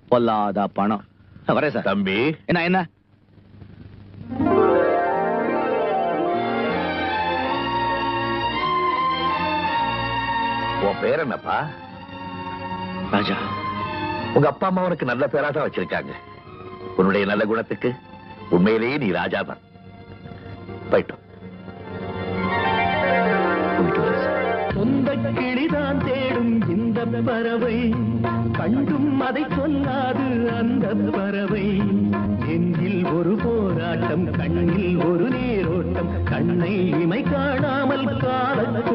பொல்லாத பணம் வரேன் சார் தம்பி என்ன என்ன உன் பேர் என்னப்பா ராஜா உங்க அப்பா அம்மா உனக்கு நல்ல பேரா தான் வச்சிருக்காங்க உன்னுடைய நல்ல குணத்துக்கு உண்மையிலேயே நீ ராஜா தான் போயிட்டோம் போயிட்டு வரேன் சார். சொந்த கிளிதான் தேடும் இந்த பறவை கண்டும் அதை சொல்லாது அந்த பறவை நெஞ்சில் ஒரு போராட்டம் கண்ணில் ஒரு நீரோட்டம் கண்ணை இமை காணாமல் கால